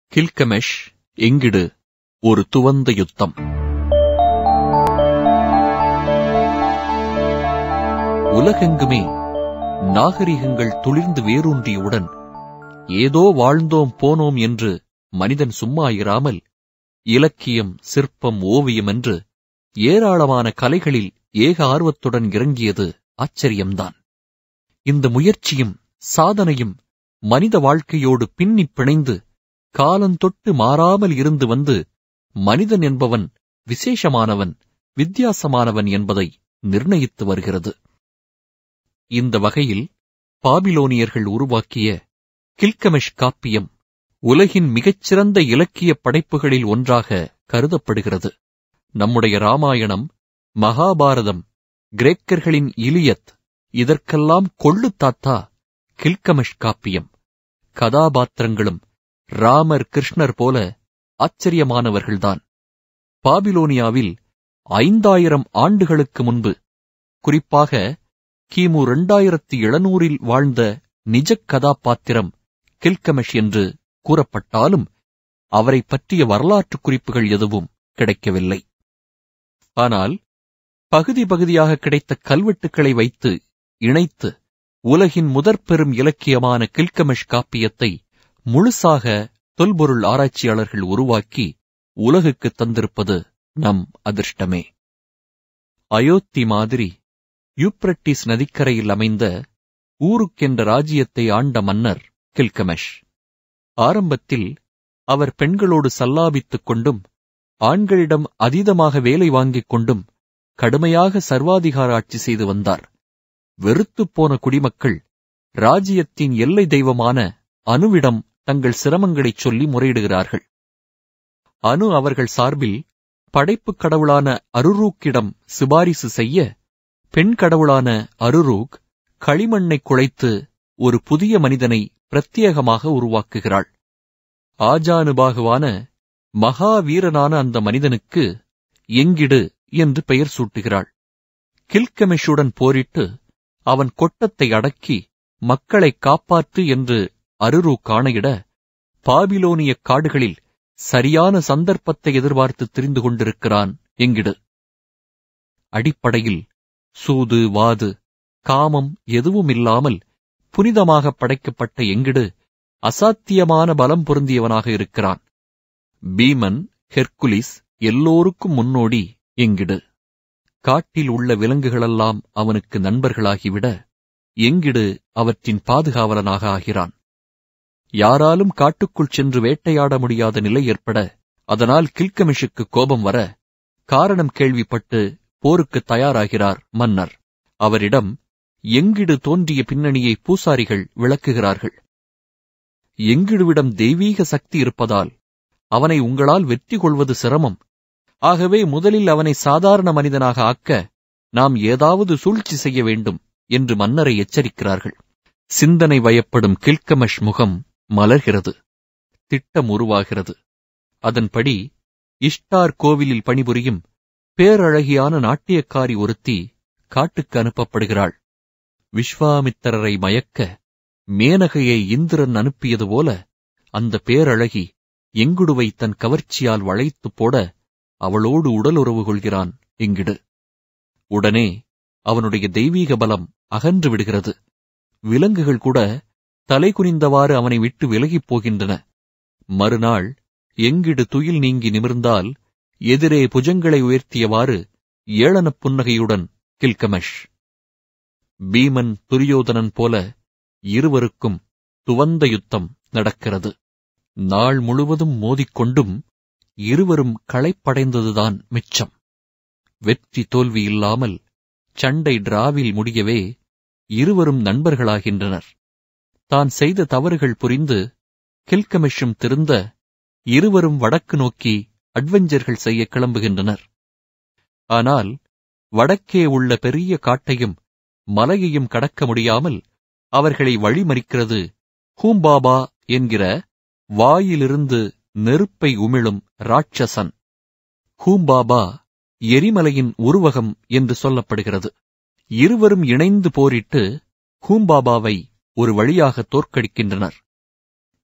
கில்கமெஷ் எங்கிடு ஒரு துவந்த யுத்தம் உலகெங்குமே நாகரிகங்கள் துளிர்ந்து வேரூன்றியவுடன் ஏதோ வாழ்ந்தோம் போனோம் என்று மனிதன் சும்மா இராமல் இலக்கியம் சிற்பம் ஓவியம் என்று ஏராளமான கலைகளில் ஏக ஆர்வத்துடன் இறங்கியது ஆச்சரியம்தான் இந்த முயற்சியும் சாதனையும் மனித வாழ்க்கையோடு பின்னிப் பிணைந்து காலந்தொட்டு மாறாமல் இருந்து வந்து மனிதன் என்பவன் விசேஷமானவன் வித்தியாசமானவன் என்பதை நிர்ணயித்து வருகிறது இந்த வகையில் பாபிலோனியர்கள் உருவாக்கிய கில்கமெஷ் காப்பியம் உலகின் மிகச்சிறந்த இலக்கிய படைப்புகளில் ஒன்றாக கருதப்படுகிறது நம்முடைய ராமாயணம் மகாபாரதம் கிரேக்கர்களின் இலியத் இதற்கெல்லாம் கொள்ளு தாத்தா கில்கமெஷ் காப்பியம் கதாபாத்திரங்களும் ராமர் கிருஷ்ணர் போல ஆச்சரியமானவர்கள்தான் பாபிலோனியாவில் ஐந்தாயிரம் ஆண்டுகளுக்கு முன்பு குறிப்பாக கிமு இரண்டாயிரத்தி எழுநூறில் வாழ்ந்த நிஜக் கதாபாத்திரம் கில்கமெஷ் என்று கூறப்பட்டாலும் அவரைப் பற்றிய வரலாற்றுக் குறிப்புகள் எதுவும் கிடைக்கவில்லை ஆனால் பகுதி பகுதியாக கிடைத்த கல்வெட்டுக்களை வைத்து இணைத்து உலகின் முதற் பெரும் இலக்கியமான கில்கமெஷ் காப்பியத்தை முழுசாக தொல்பொருள் ஆராய்ச்சியாளர்கள் உருவாக்கி உலகுக்கு தந்திருப்பது நம் அதிர்ஷ்டமே அயோத்தி மாதிரி யூப்ரட்டிஸ் நதிக்கரையில் அமைந்த ஊருக் என்ற ராஜ்யத்தை ஆண்ட மன்னர் கில்கமெஷ் ஆரம்பத்தில் அவர் பெண்களோடு சல்லாபித்துக் கொண்டும் ஆண்களிடம் அதீதமாக வேலை வாங்கிக் கொண்டும் கடுமையாக சர்வாதிகார ஆட்சி செய்து வந்தார் வெறுத்துப் போன குடிமக்கள் ராஜ்யத்தின் எல்லை தெய்வமான அணுவிடம் தங்கள் சிரமங்களைச் சொல்லி முறையிடுகிறார்கள் அணு அவர்கள் சார்பில் படைப்புக் கடவுளான அருரூக்கிடம் சிபாரிசு செய்ய பெண் கடவுளான அருரூக் களிமண்ணை குழைத்து ஒரு புதிய மனிதனை பிரத்யேகமாக உருவாக்குகிறாள் ஆஜானுபாகுவான மகாவீரனான அந்த மனிதனுக்கு எங்கிடு என்று பெயர் சூட்டுகிறாள் கில்கமெஷுடன் போரிட்டு அவன் கொட்டத்தை அடக்கி மக்களை காப்பாற்று என்று அருரு காணையிட பாபிலோனிய காடுகளில் சரியான சந்தர்ப்பத்தை எதிர்பார்த்து திரிந்து கொண்டிருக்கிறான் எங்கிடு அடிப்படையில் சூது வாது காமம் எதுவும் இல்லாமல் புனிதமாக படைக்கப்பட்ட எங்கிடு அசாத்தியமான பலம் பொருந்தியவனாக இருக்கிறான் பீமன் ஹெர்குலிஸ் எல்லோருக்கும் முன்னோடி எங்கிடு காட்டில் உள்ள விலங்குகளெல்லாம் அவனுக்கு நண்பர்களாகிவிட எங்கிடு அவற்றின் பாதுகாவலனாக ஆகிறான் யாராலும் காட்டுக்குள் சென்று வேட்டையாட முடியாத நிலை ஏற்பட அதனால் கில்கமிஷுக்கு கோபம் வர காரணம் கேள்விப்பட்டு போருக்கு தயாராகிறார் மன்னர் அவரிடம் எங்கிடு தோன்றிய பின்னணியை பூசாரிகள் விளக்குகிறார்கள் எங்கிடுவிடம் தெய்வீக சக்தி இருப்பதால் அவனை உங்களால் வெற்றி கொள்வது சிரமம் ஆகவே முதலில் அவனை சாதாரண மனிதனாக ஆக்க நாம் ஏதாவது சூழ்ச்சி செய்ய வேண்டும் என்று மன்னரை எச்சரிக்கிறார்கள் சிந்தனை வயப்படும் கில்கமஷ் முகம் மலர்கிறது திட்டம் உருவாகிறது அதன்படி இஷ்டார் கோவிலில் பணிபுரியும் பேரழகியான நாட்டியக்காரி ஒருத்தி காட்டுக்கு அனுப்பப்படுகிறாள் விஸ்வாமித்திரரை மயக்க மேனகையை இந்திரன் அனுப்பியது போல அந்த பேரழகி எங்குடுவை தன் கவர்ச்சியால் வளைத்துப் போட அவளோடு உடலுறவு கொள்கிறான் எங்கிடு உடனே அவனுடைய தெய்வீக பலம் அகன்று விடுகிறது விலங்குகள் கூட தலை குனிந்தவாறு அவனை விட்டு விலகிப் போகின்றன மறுநாள் எங்கிடு துயில் நீங்கி நிமிர்ந்தால் எதிரே புஜங்களை உயர்த்தியவாறு ஏளனப் புன்னகையுடன் கில்கமஷ் பீமன் துரியோதனன் போல இருவருக்கும் துவந்த யுத்தம் நடக்கிறது நாள் முழுவதும் மோதிக்கொண்டும் இருவரும் களைப்படைந்ததுதான் மிச்சம் வெற்றி தோல்வி இல்லாமல் சண்டை டிராவில் முடியவே இருவரும் நண்பர்களாகின்றனர் தான் செய்த தவறுகள் புரிந்து கில்கமிஷும் திருந்த இருவரும் வடக்கு நோக்கி அட்வெஞ்சர்கள் செய்ய கிளம்புகின்றனர் ஆனால் வடக்கே உள்ள பெரிய காட்டையும் மலையையும் கடக்க முடியாமல் அவர்களை வழிமறிக்கிறது ஹூம்பாபா என்கிற வாயிலிருந்து நெருப்பை உமிழும் ராட்சசன் ஹூம்பாபா எரிமலையின் உருவகம் என்று சொல்லப்படுகிறது இருவரும் இணைந்து போரிட்டு ஹூம்பாபாவை ஒரு வழியாக தோற்கடிக்கின்றனர்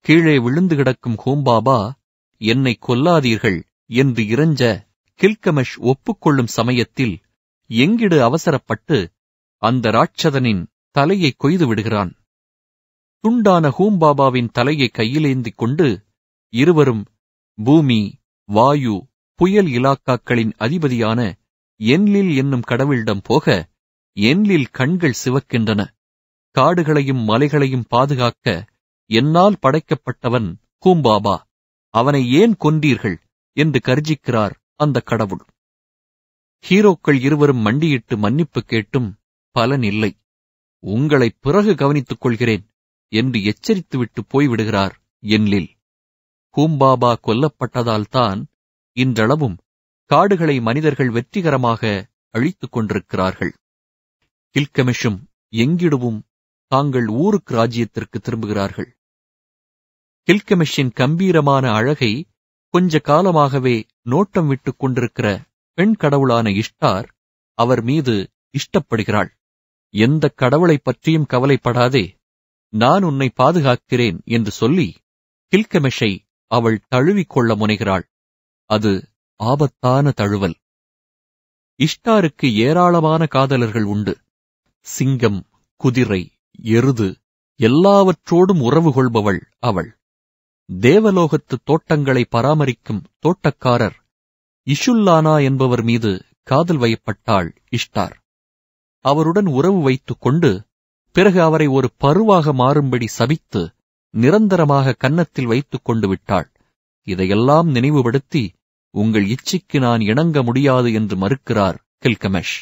கீழே விழுந்து கிடக்கும் ஹூம்பாபா என்னை கொல்லாதீர்கள் என்று இறைஞ்ச கில்கமஷ் ஒப்புக்கொள்ளும் சமயத்தில் எங்கிடு அவசரப்பட்டு அந்த ராட்சதனின் தலையை கொய்து விடுகிறான் துண்டான ஹூம்பாபாவின் தலையை கையிலேந்திக் கொண்டு இருவரும் பூமி வாயு புயல் இலாக்காக்களின் அதிபதியான என்லில் என்னும் கடவுளிடம் போக என்லில் கண்கள் சிவக்கின்றன காடுகளையும் மலைகளையும் பாதுகாக்க என்னால் படைக்கப்பட்டவன் ஹூம்பாபா அவனை ஏன் கொன்றீர்கள் என்று கர்ஜிக்கிறார் அந்த கடவுள் ஹீரோக்கள் இருவரும் மண்டியிட்டு மன்னிப்பு கேட்டும் பலன் இல்லை உங்களை பிறகு கவனித்துக் கொள்கிறேன் என்று எச்சரித்துவிட்டு போய்விடுகிறார் என்லில் ஹூம்பாபா கொல்லப்பட்டதால்தான் இன்றளவும் காடுகளை மனிதர்கள் வெற்றிகரமாக அழித்துக் கொண்டிருக்கிறார்கள் கில்கமிஷும் எங்கிடுவும் தாங்கள் ஊருக்கு ராஜ்யத்திற்கு திரும்புகிறார்கள் கில்கமிஷின் கம்பீரமான அழகை கொஞ்ச காலமாகவே நோட்டம் விட்டுக் கொண்டிருக்கிற பெண் கடவுளான இஷ்டார் அவர் மீது இஷ்டப்படுகிறாள் எந்த கடவுளைப் பற்றியும் கவலைப்படாதே நான் உன்னை பாதுகாக்கிறேன் என்று சொல்லி கில்கமெஷை அவள் தழுவிக்கொள்ள முனைகிறாள் அது ஆபத்தான தழுவல் இஷ்டாருக்கு ஏராளமான காதலர்கள் உண்டு சிங்கம் குதிரை எருது எல்லாவற்றோடும் உறவு கொள்பவள் அவள் தேவலோகத்து தோட்டங்களை பராமரிக்கும் தோட்டக்காரர் இஷுல்லானா என்பவர் மீது காதல் வயப்பட்டாள் இஷ்டார் அவருடன் உறவு வைத்துக் கொண்டு பிறகு அவரை ஒரு பருவாக மாறும்படி சபித்து நிரந்தரமாக கன்னத்தில் வைத்துக் கொண்டு விட்டாள் இதையெல்லாம் நினைவுபடுத்தி உங்கள் இச்சைக்கு நான் இணங்க முடியாது என்று மறுக்கிறார் கில்கமெஷ்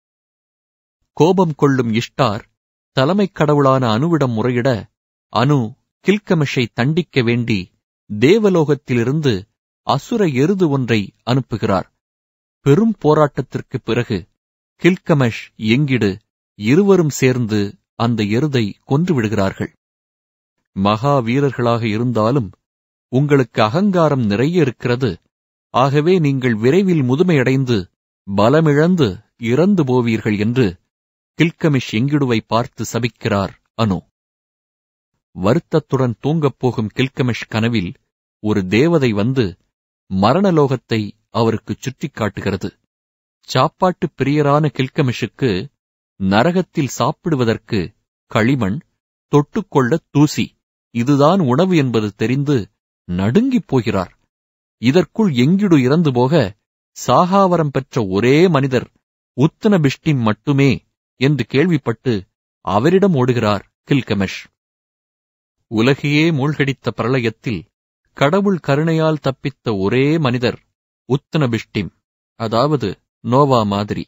கோபம் கொள்ளும் இஷ்டார் தலைமைக் கடவுளான அணுவிடம் முறையிட அனு கில்கமெஷை தண்டிக்க வேண்டி தேவலோகத்திலிருந்து அசுர எருது ஒன்றை அனுப்புகிறார் பெரும் போராட்டத்திற்குப் பிறகு கில்கமெஷ் எங்கிடு இருவரும் சேர்ந்து அந்த எருதை கொன்று விடுகிறார்கள் மகா வீரர்களாக இருந்தாலும் உங்களுக்கு அகங்காரம் நிறைய இருக்கிறது ஆகவே நீங்கள் விரைவில் முதுமையடைந்து பலமிழந்து இறந்து போவீர்கள் என்று கில்கமிஷ் எங்கிடுவை பார்த்து சபிக்கிறார் அனு வருத்தத்துடன் தூங்கப் போகும் கில்கமிஷ் கனவில் ஒரு தேவதை வந்து மரணலோகத்தை அவருக்கு சுட்டிக் காட்டுகிறது சாப்பாட்டுப் பிரியரான கில்கமிஷுக்கு நரகத்தில் சாப்பிடுவதற்கு களிமண் தொட்டுக்கொள்ள தூசி இதுதான் உணவு என்பது தெரிந்து நடுங்கிப் போகிறார் இதற்குள் எங்கிடு இறந்து போக சாகாவரம் பெற்ற ஒரே மனிதர் உத்தனபிஷ்டிம் மட்டுமே என்று கேள்விப்பட்டு அவரிடம் ஓடுகிறார் கில்கமெஷ் உலகையே மூழ்கடித்த பிரளயத்தில் கடவுள் கருணையால் தப்பித்த ஒரே மனிதர் உத்தனபிஷ்டிம் அதாவது நோவா மாதிரி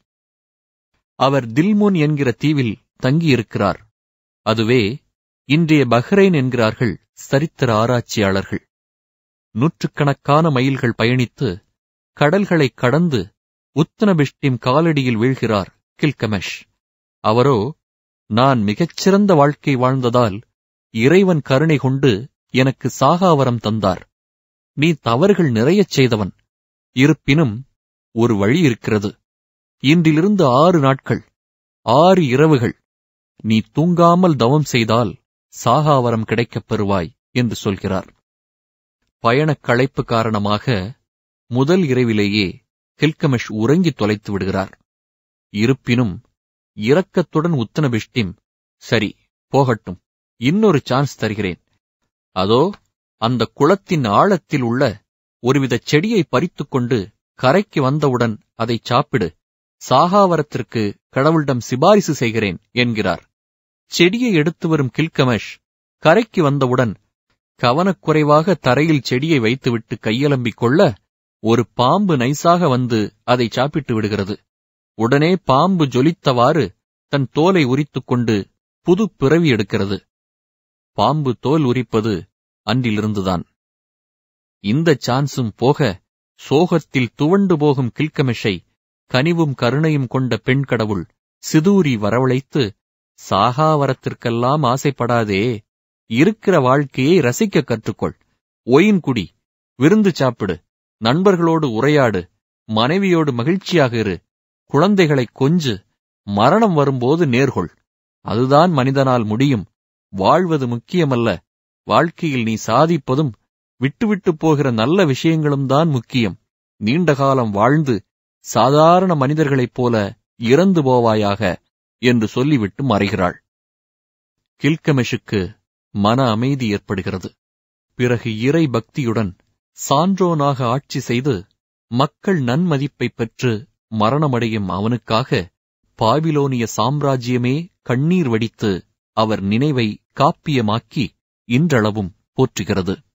அவர் தில்முன் என்கிற தீவில் தங்கியிருக்கிறார் அதுவே இன்றைய பஹ்ரைன் என்கிறார்கள் சரித்திர ஆராய்ச்சியாளர்கள் நூற்றுக்கணக்கான மைல்கள் பயணித்து கடல்களைக் கடந்து உத்தனபிஷ்டிம் காலடியில் வீழ்கிறார் கில்கமெஷ் அவரோ நான் மிகச்சிறந்த வாழ்க்கை வாழ்ந்ததால் இறைவன் கருணை கொண்டு எனக்கு சாகாவரம் தந்தார் நீ தவறுகள் நிறையச் செய்தவன் இருப்பினும் ஒரு வழி இருக்கிறது இன்றிலிருந்து ஆறு நாட்கள் ஆறு இரவுகள் நீ தூங்காமல் தவம் செய்தால் சாகாவரம் கிடைக்கப் பெறுவாய் என்று சொல்கிறார் பயணக் களைப்பு காரணமாக முதல் இரவிலேயே கில்கமெஷ் உறங்கி தொலைத்து விடுகிறார் இருப்பினும் இரக்கத்துடன் உத்தனபிஷ்டிம் சரி போகட்டும் இன்னொரு சான்ஸ் தருகிறேன் அதோ அந்த குளத்தின் ஆழத்தில் உள்ள ஒருவித செடியை பறித்துக்கொண்டு கரைக்கு வந்தவுடன் அதை சாப்பிடு சாகாவரத்திற்கு கடவுளிடம் சிபாரிசு செய்கிறேன் என்கிறார் செடியை எடுத்து வரும் கில்கமஷ் கரைக்கு வந்தவுடன் கவனக்குறைவாக தரையில் செடியை வைத்துவிட்டு கையலம்பிக் கொள்ள ஒரு பாம்பு நைசாக வந்து அதை சாப்பிட்டு விடுகிறது உடனே பாம்பு ஜொலித்தவாறு தன் தோலை உரித்துக் கொண்டு புது பிறவி எடுக்கிறது பாம்பு தோல் உரிப்பது அன்றிலிருந்துதான் இந்த சான்ஸும் போக சோகத்தில் துவண்டு போகும் கில்கமிஷை கனிவும் கருணையும் கொண்ட பெண் கடவுள் சிதூரி வரவழைத்து சாகாவரத்திற்கெல்லாம் ஆசைப்படாதே இருக்கிற வாழ்க்கையை ரசிக்க கற்றுக்கொள் ஒயின் குடி விருந்து சாப்பிடு நண்பர்களோடு உரையாடு மனைவியோடு மகிழ்ச்சியாக இரு குழந்தைகளைக் கொஞ்சு மரணம் வரும்போது நேர்கொள் அதுதான் மனிதனால் முடியும் வாழ்வது முக்கியமல்ல வாழ்க்கையில் நீ சாதிப்பதும் விட்டுவிட்டு போகிற நல்ல விஷயங்களும் தான் முக்கியம் நீண்ட காலம் வாழ்ந்து சாதாரண மனிதர்களைப் போல இறந்து போவாயாக என்று சொல்லிவிட்டு மறைகிறாள் கில்கமெஷுக்கு மன அமைதி ஏற்படுகிறது பிறகு இறை பக்தியுடன் சான்றோனாக ஆட்சி செய்து மக்கள் நன்மதிப்பைப் பெற்று மரணமடையும் அவனுக்காக பாபிலோனிய சாம்ராஜ்யமே கண்ணீர் வடித்து அவர் நினைவை காப்பியமாக்கி இன்றளவும் போற்றுகிறது